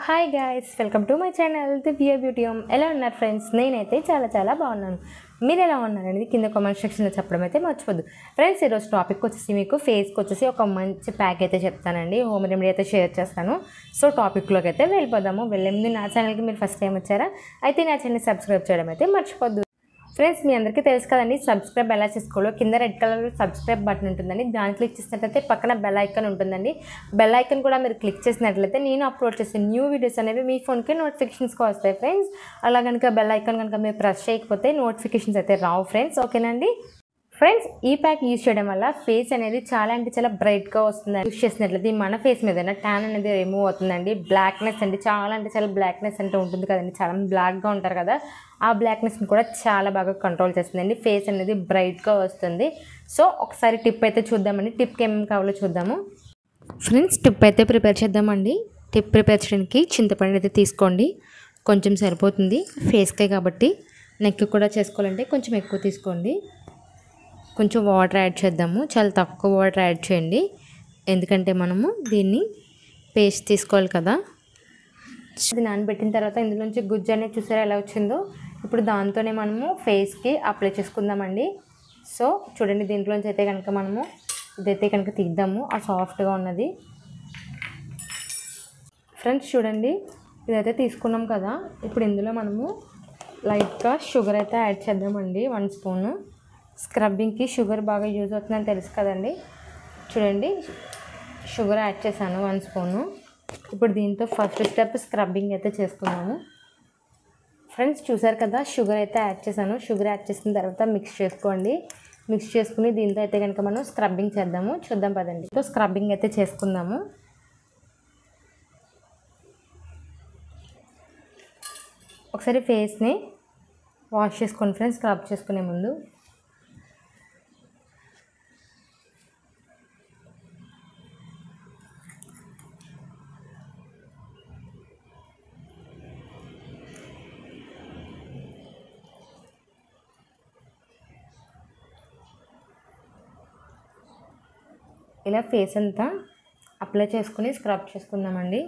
hi guys welcome to my channel Divya beauty home ఎలా ఉన్నారు friends నేనైతే చాలా చాలా బాగున్నాను మీరు ఎలా ఉన్నారు అనేది కింద కామెంట్ సెక్షన్లో చెప్పడం అయితే మర్చిపోద్దు ఫ్రెండ్స్ ఈరోజు టాపిక్ వచ్చేసి మీకు ఫేస్కి వచ్చేసి ఒక మంచి ప్యాక్ అయితే చెప్తానండి హోమ్ రెమెడీ అయితే షేర్ చేస్తాను సో టాపిక్లోకి అయితే వెళ్ళిపోదాము వెళ్ళే ముందు నా ఛానల్కి మీరు ఫస్ట్ టైం వచ్చారా అయితే నా ఛానల్ సబ్స్క్రైబ్ చేయడం అయితే మర్చిపోద్దు ఫ్రెండ్స్ మీ అందరికీ తెలుసు కదండి సబ్స్క్రైబ్ ఎలా చేసుకోవాలో కింద రెడ్ కలర్ సబ్స్క్రైబ్ బటన్ ఉంటుందండి దాన్ని క్లిక్ చేసినట్లయితే పక్కన బెల్ ఐకాన్ ఉంటుందండి బెల్ ఐకాన్ కూడా మీరు క్లిక్ చేసినట్లయితే నేను అప్లోడ్ చేసే న్యూ వీడియోస్ అనేవి మీ ఫోన్కి నోటిఫికేషన్స్కి వస్తాయి ఫ్రెండ్స్ అలా కనుక బెల్ ఐకాన్ కనుక మీరు ప్రెస్ చేయకపోతే నోటిఫికేషన్స్ అయితే రావు ఫ్రెండ్స్ ఓకేనండి ఫ్రెండ్స్ ఈ ప్యాక్ యూజ్ చేయడం వల్ల ఫేస్ అనేది చాలా అంటే చాలా బ్రైట్గా వస్తుంది యూజ్ చేసినట్లయితే మన ఫేస్ మీద ట్యాన్ అనేది రిమూవ్ అవుతుందండి బ్లాక్నెస్ అండి చాలా అంటే చాలా బ్లాక్నెస్ అంటే ఉంటుంది కదండి చాలా బ్లాక్గా ఉంటారు కదా ఆ బ్లాక్నెస్ని కూడా చాలా బాగా కంట్రోల్ చేస్తుందండి ఫేస్ అనేది బ్రైట్గా వస్తుంది సో ఒకసారి టిప్ అయితే చూద్దామండి టిప్కి ఏమేమి కావాలో చూద్దాము ఫ్రెండ్స్ టిప్ అయితే ప్రిపేర్ చేద్దామండి టిప్ ప్రిపేర్ చేయడానికి చింతపండు అయితే తీసుకోండి కొంచెం సరిపోతుంది ఫేస్కే కాబట్టి నెక్ కూడా చేసుకోవాలంటే కొంచెం ఎక్కువ తీసుకోండి కొంచెం వాటర్ యాడ్ చేద్దాము చాలా తక్కువ వాటర్ యాడ్ చేయండి ఎందుకంటే మనము దీన్ని పేస్ట్ తీసుకోవాలి కదా అది నానబెట్టిన తర్వాత ఇందులోంచి గుజ్జు అనేది చూసారా ఎలా వచ్చిందో ఇప్పుడు దాంతోనే మనము ఫేస్కి అప్లై చేసుకుందామండి సో చూడండి దీంట్లోంచి అయితే కనుక మనము ఇదైతే కనుక తీద్దాము ఆ సాఫ్ట్గా ఉన్నది ఫ్రెండ్స్ చూడండి ఇదైతే తీసుకున్నాం కదా ఇప్పుడు ఇందులో మనము లైట్గా షుగర్ అయితే యాడ్ చేద్దామండి వన్ స్పూను స్క్రబ్బింగ్కి షుగర్ బాగా యూజ్ అవుతుందని తెలుసు కదండి చూడండి షుగర్ యాడ్ చేశాను వన్ స్పూను ఇప్పుడు దీంతో ఫస్ట్ స్టెప్ స్క్రబ్బింగ్ అయితే చేసుకున్నాము ఫ్రెండ్స్ చూసారు కదా షుగర్ అయితే యాడ్ చేశాను షుగర్ యాడ్ చేసిన తర్వాత మిక్స్ చేసుకోండి మిక్స్ చేసుకుని దీంతో అయితే కనుక మనం స్క్రబ్బింగ్ చేద్దాము చూద్దాం పదండి సో స్క్రబ్బింగ్ అయితే చేసుకుందాము ఒకసారి ఫేస్ని వాష్ చేసుకోండి ఫ్రెండ్స్ స్క్రబ్ చేసుకునే ముందు ఇలా ఫేస్ అంతా అప్లై చేసుకుని స్క్రబ్ చేసుకుందామండి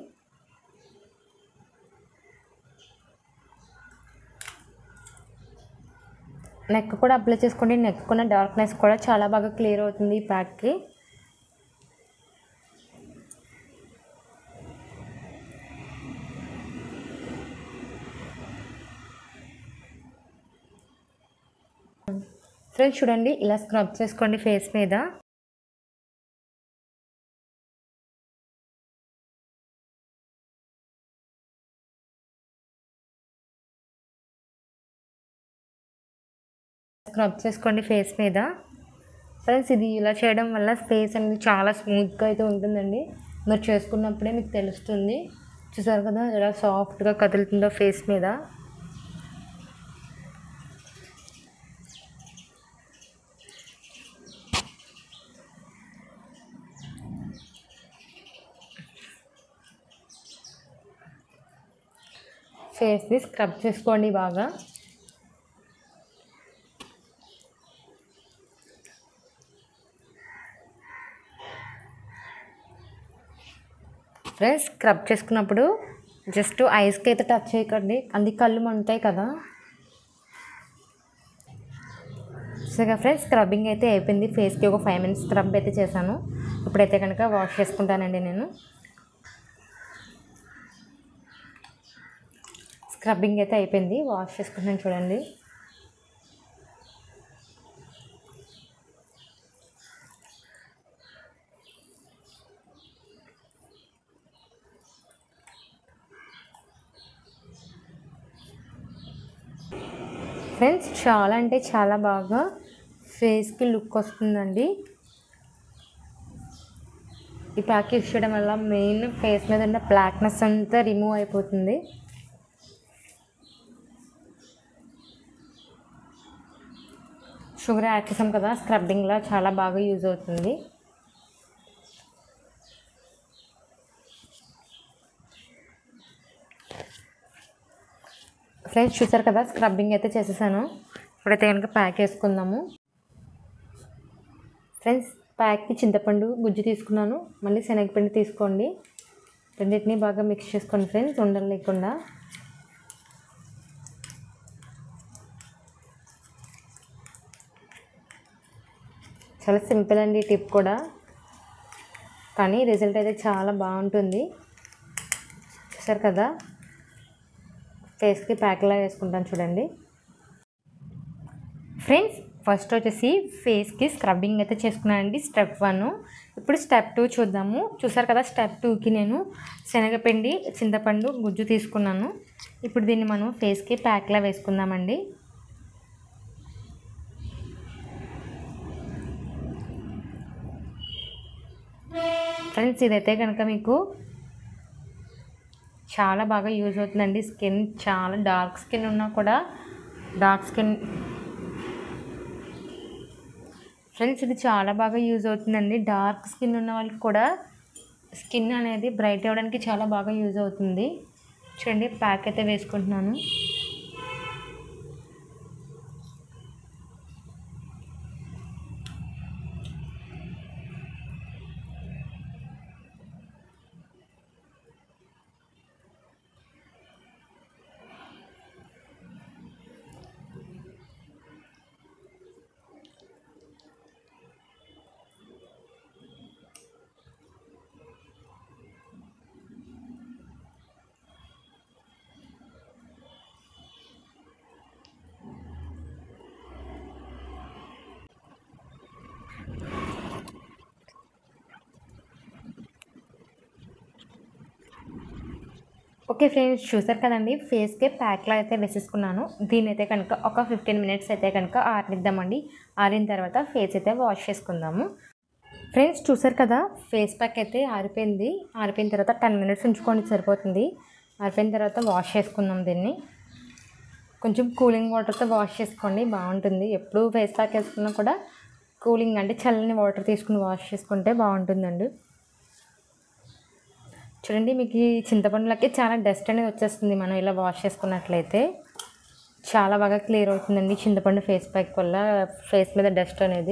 నెక్ కూడా అప్లై చేసుకోండి నెక్ ఉన్న డార్క్నెస్ కూడా చాలా బాగా క్లియర్ అవుతుంది ఈ ప్యాక్కి ఫ్రెండ్స్ చూడండి ఇలా స్క్రబ్ చేసుకోండి ఫేస్ మీద స్క్రబ్ చేసుకోండి ఫేస్ మీద ఫ్రెండ్స్ ఇది ఇలా చేయడం వల్ల ఫేస్ అనేది చాలా స్మూత్గా అయితే ఉంటుందండి మీరు చేసుకున్నప్పుడే మీకు తెలుస్తుంది చూసారు కదా ఎలా సాఫ్ట్గా కదులుతుందో ఫేస్ మీద ఫేస్ని స్క్రబ్ చేసుకోండి బాగా ఫ్రెండ్స్ స్క్రబ్ చేసుకున్నప్పుడు జస్ట్ ఐస్కి అయితే టచ్ చేయకండి అది కళ్ళు మంటాయి కదా సరిగా ఫ్రెండ్స్ స్క్రబ్బింగ్ అయితే అయిపోయింది ఫేస్కి ఒక ఫైవ్ మినిట్స్ స్క్రబ్ అయితే చేశాను ఇప్పుడైతే కనుక వాష్ చేసుకుంటానండి నేను స్క్రబ్బింగ్ అయితే అయిపోయింది వాష్ చేసుకుంటాను చూడండి ఫ్రెండ్స్ చాలా అంటే చాలా బాగా ఫేస్కి లుక్ వస్తుందండి ఈ ప్యాక్ యూస్ చేయడం వల్ల మెయిన్ ఫేస్ మీద ఉన్న బ్లాక్నెస్ అంతా రిమూవ్ అయిపోతుంది షుగర్ యాడ్ చేసాం కదా స్క్రబ్బింగ్లో చాలా బాగా యూజ్ అవుతుంది ఫ్రెండ్స్ చూసారు కదా స్క్రబ్బింగ్ అయితే చేసేసాను ఇప్పుడైతే కనుక ప్యాక్ వేసుకుందాము ఫ్రెండ్స్ ప్యాక్కి చింతపండు గుజ్జు తీసుకున్నాను మళ్ళీ శనగపిండి తీసుకోండి రెండింటిని బాగా మిక్స్ చేసుకోండి ఫ్రెండ్స్ ఉండలు లేకుండా చాలా సింపుల్ అండి ఈ టిప్ కూడా కానీ రిజల్ట్ అయితే చాలా బాగుంటుంది చూసారు కదా ఫేస్కి ప్యాక్లా వేసుకుంటాను చూడండి ఫ్రెండ్స్ ఫస్ట్ వచ్చేసి ఫేస్కి స్క్రబ్బింగ్ అయితే చేసుకున్నానండి స్టెప్ వన్ ఇప్పుడు స్టెప్ టూ చూద్దాము చూసారు కదా స్టెప్ టూకి నేను శనగపిండి చింతపండు గుజ్జు తీసుకున్నాను ఇప్పుడు దీన్ని మనం ఫేస్కి ప్యాక్లా వేసుకుందామండి ఫ్రెండ్స్ ఇదైతే కనుక మీకు చాలా బాగా యూజ్ అవుతుందండి స్కిన్ చాలా డార్క్ స్కిన్ ఉన్నా కూడా డార్క్ స్కిన్ ఫ్రెండ్స్ ఇది చాలా బాగా యూజ్ అవుతుందండి డార్క్ స్కిన్ ఉన్న వాళ్ళకి కూడా స్కిన్ అనేది బ్రైట్ అవ్వడానికి చాలా బాగా యూజ్ అవుతుంది చూడండి ప్యాక్ అయితే వేసుకుంటున్నాను ఓకే ఫ్రెండ్స్ చూసారు కదండి ఫేస్కి ప్యాక్లా అయితే వేసేసుకున్నాను దీని అయితే కనుక ఒక ఫిఫ్టీన్ మినిట్స్ అయితే కనుక ఆరిద్దామండి ఆరిన తర్వాత ఫేస్ అయితే వాష్ చేసుకుందాము ఫ్రెండ్స్ చూసారు కదా ఫేస్ ప్యాక్ అయితే ఆరిపోయింది ఆరిపోయిన తర్వాత టెన్ మినిట్స్ ఉంచుకోండి సరిపోతుంది ఆరిపోయిన తర్వాత వాష్ చేసుకుందాం దీన్ని కొంచెం కూలింగ్ వాటర్తో వాష్ చేసుకోండి బాగుంటుంది ఎప్పుడు ఫేస్ ప్యాక్ వేసుకున్నా కూడా కూలింగ్ అంటే చల్లని వాటర్ తీసుకుని వాష్ చేసుకుంటే బాగుంటుందండి చూడండి మీకు ఈ చింతపండులకి చాలా డస్ట్ అనేది వచ్చేస్తుంది మనం ఇలా వాష్ చేసుకున్నట్లయితే చాలా బాగా క్లియర్ అవుతుందండి చింతపండు ఫేస్ ప్యాక్ వల్ల ఫేస్ మీద డస్ట్ అనేది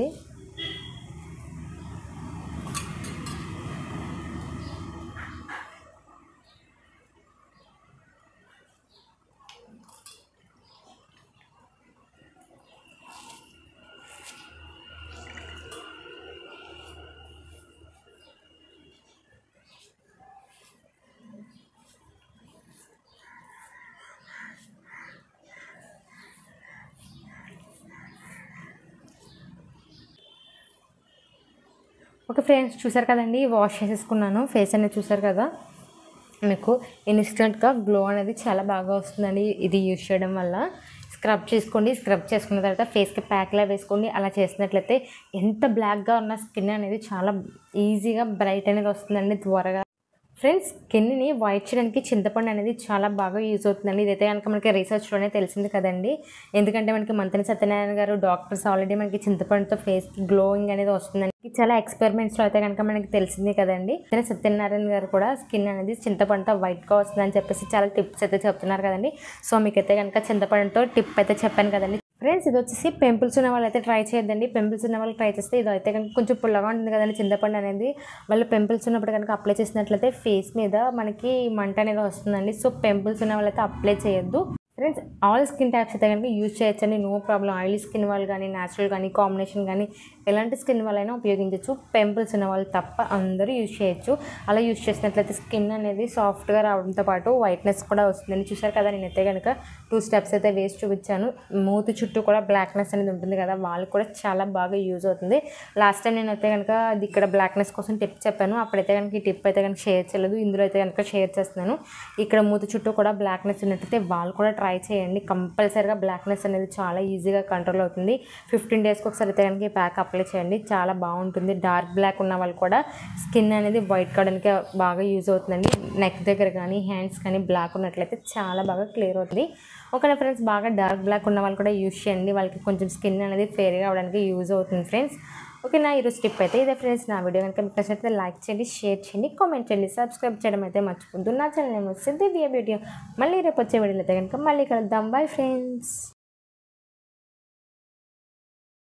ఓకే ఫ్రెండ్స్ చూసారు కదండి వాష్ చేసేసుకున్నాను ఫేస్ అనేది చూసారు కదా మీకు ఇన్స్టెంట్గా గ్లో అనేది చాలా బాగా వస్తుందండి ఇది యూజ్ చేయడం వల్ల స్క్రబ్ చేసుకోండి స్క్రబ్ చేసుకున్న తర్వాత ఫేస్కి ప్యాక్లా వేసుకోండి అలా చేసినట్లయితే ఎంత బ్లాక్గా ఉన్న స్కిన్ అనేది చాలా ఈజీగా బ్రైట్ అనేది వస్తుందండి త్వరగా ఫ్రెండ్స్ స్కిన్ని వైట్ చేయడానికి చింతపండు అనేది చాలా బాగా యూజ్ అవుతుందండి ఇదైతే కనుక మనకి రీసెర్చ్లోనే తెలిసింది కదండి ఎందుకంటే మనకి మంతని సత్యనారాయణ గారు డాక్టర్స్ ఆల్రెడీ మనకి చింతపండుతో ఫేస్కి గ్లోయింగ్ అనేది వస్తుందండి చాలా ఎక్స్పెరిమెంట్స్లో అయితే కనుక మనకి తెలిసింది కదండి మంతని సత్యనారాయణ గారు కూడా స్కిన్ అనేది చింతపండుతో వైట్గా వస్తుందని చెప్పేసి చాలా టిప్స్ అయితే చెప్తున్నారు కదండి సో మీకైతే కనుక చింతపండుతో టిప్ అయితే చెప్పాను కదండి ఫ్రెండ్స్ ఇది వచ్చేసి పెంపుల్స్ ఉన్న వాళ్ళు అయితే ట్రై చేయొద్దండి పెంపుల్స్ ఉన్న వాళ్ళు ట్రై చేస్తే ఇది అయితే కనుక కొంచెం పుల్లగా ఉంటుంది కదండి చింతపండు అనేది వాళ్ళు పెంపుల్స్ ఉన్నప్పుడు కనుక అప్లై చేసినట్లయితే ఫేస్ మీద మనకి మంట అనేది వస్తుందండి సో పెంపుల్స్ ఉన్న వాళ్ళైతే అప్లై చేయొద్దు ఫ్రెండ్స్ ఆల్ స్కిన్ టైప్స్ అయితే కనుక యూజ్ చేయొచ్చండి నో ప్రాబ్లం ఆయిలీ స్కిన్ వాళ్ళు కానీ న్యాచురల్ కానీ కాంబినేషన్ కానీ ఎలాంటి స్కిన్ వాళ్ళైనా ఉపయోగించవచ్చు పెంపుల్స్ ఉన్న వాళ్ళు తప్ప అందరూ యూజ్ చేయొచ్చు అలా యూజ్ చేసినట్లయితే స్కిన్ అనేది సాఫ్ట్గా రావడంతో పాటు వైట్నెస్ కూడా వస్తుందని చూసారు కదా నేనైతే కనుక టూ స్టెప్స్ అయితే వేసి చూపించాను మూతి చుట్టూ కూడా బ్లాక్నెస్ అనేది ఉంటుంది కదా వాళ్ళకి కూడా చాలా బాగా యూజ్ అవుతుంది లాస్ట్ టైం నేనైతే కనుక అది ఇక్కడ బ్లాక్నెస్ కోసం టిప్ చెప్పాను అప్పుడైతే కనుక ఈ టిప్ అయితే కనుక షేర్ చేయలేదు ఇందులో అయితే కనుక షేర్ చేస్తున్నాను ఇక్కడ మూతి చుట్టూ కూడా బ్లాక్నెస్ ఉన్నట్టయితే వాళ్ళు కూడా ట్రై చేయండి కంపల్సరీగా బ్లాక్నెస్ అనేది చాలా ఈజీగా కంట్రోల్ అవుతుంది ఫిఫ్టీన్ డేస్కి ఒకసారి అయితే కనుక ఈ ప్యాక్ అప్లై చేయండి చాలా బాగుంటుంది డార్క్ బ్లాక్ ఉన్న వాళ్ళు కూడా స్కిన్ అనేది వైట్ కావడానికి బాగా యూజ్ అవుతుందండి నెక్ దగ్గర కానీ హ్యాండ్స్ కానీ బ్లాక్ ఉన్నట్లయితే చాలా బాగా క్లియర్ అవుతుంది ఒకవేళ ఫ్రెండ్స్ బాగా డార్క్ బ్లాక్ ఉన్న వాళ్ళు కూడా యూజ్ చేయండి వాళ్ళకి కొంచెం స్కిన్ అనేది ఫేర్గా అవడానికి యూజ్ అవుతుంది ఫ్రెండ్స్ ఓకే నా ఈరోజు టిప్ అయితే ఇదే ఫ్రెండ్స్ నా వీడియో కనుక మీకు నచ్చితే లైక్ చేయండి షేర్ చేయండి కామెంట్ చేయండి సబ్స్క్రైబ్ చేయడం అయితే మర్చిపోద్దు నా ఛానల్ ఏమో సిద్ధి బ్యూటీ మళ్ళీ రేపు వచ్చే వీడియోలో అయితే కనుక మళ్ళీ కలుద్దాం బై ఫ్రెండ్స్